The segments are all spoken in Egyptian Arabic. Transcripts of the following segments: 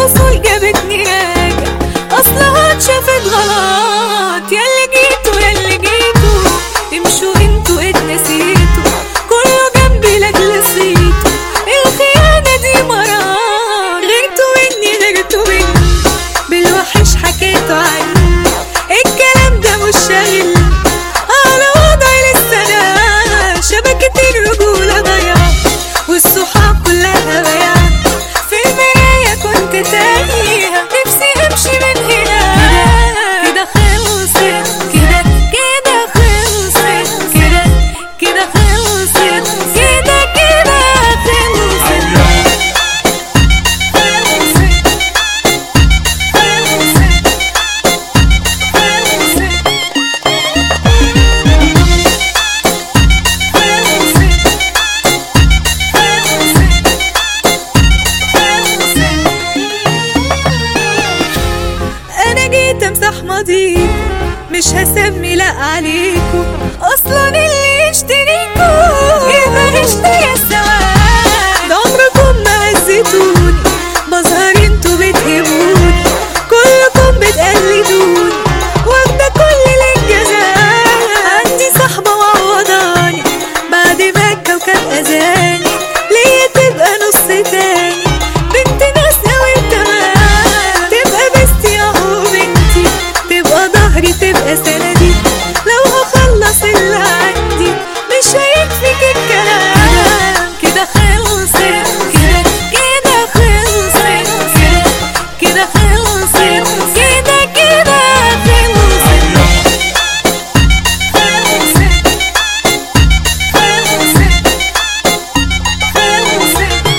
الوصول جابتني راجع اصلها اتشافت غلط ياللي جيتوا ياللي جيتوا امشوا انتوا اتنسيتوا كله جنبي لاجل صيتوا الخيانة دي مرار غيرتوا مني غيرتوا مني بالوحش حكيتوا عني الكلام ده مش شاغلني على وضعي لسه انا شبكة الرجولة ضيعة والصحاب كلها بيعة في المراية كنت تايهة نفسي امشي من هنا كده خلصت كده كده خلصت كده كده خلصت كده كده خلصت خلصت خلصت انا جيت امسح ماضيكوا مش هسمي لا عليكوا اصلا اللي يشتريكوا يبقى اشتري السواد عمركم ما هزيتوني بظهر انتوا بتهبوني كلكم بتقلدوني واخدة كل الانجازات عندي صاحبة معوضاني بعد ما الكوكب اذاني ليا تبقى نص تاني بنت ناس قوي تمام تبقى بستي اهو بنتي تبقى ظهري تبقى سندي لو هخلص اللي عندي مش هيكفيك الكلام كده خلصت كده كده خلصت كده كده خلصت كده كده خلصت خلصت خلصت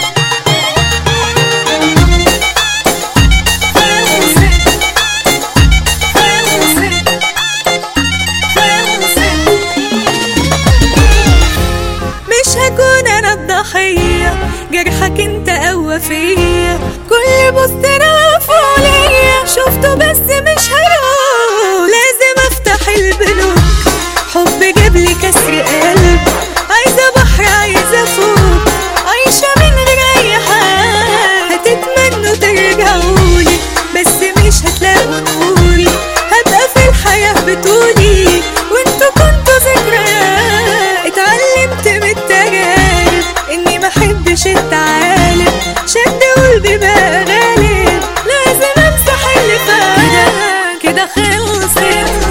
مش هكون انا الضحية جرحك انت قوى فيا كل بوست رافعه ليا شفته بس مش هروح لازم افتح البنوك حب جابلي كسر قلب عايزة بحر عايزة فوق عايشة من غير اي حاجة هتتمنوا ترجعولي بس مش هتلاقوا نوري هبقى في الحياة بطولي وانتوا كنتوا ذكريات اتعلمت من التجارب اني ما احبش التعالب شد قلبي بقى غالب لازم امسح اللي فات كده خلصت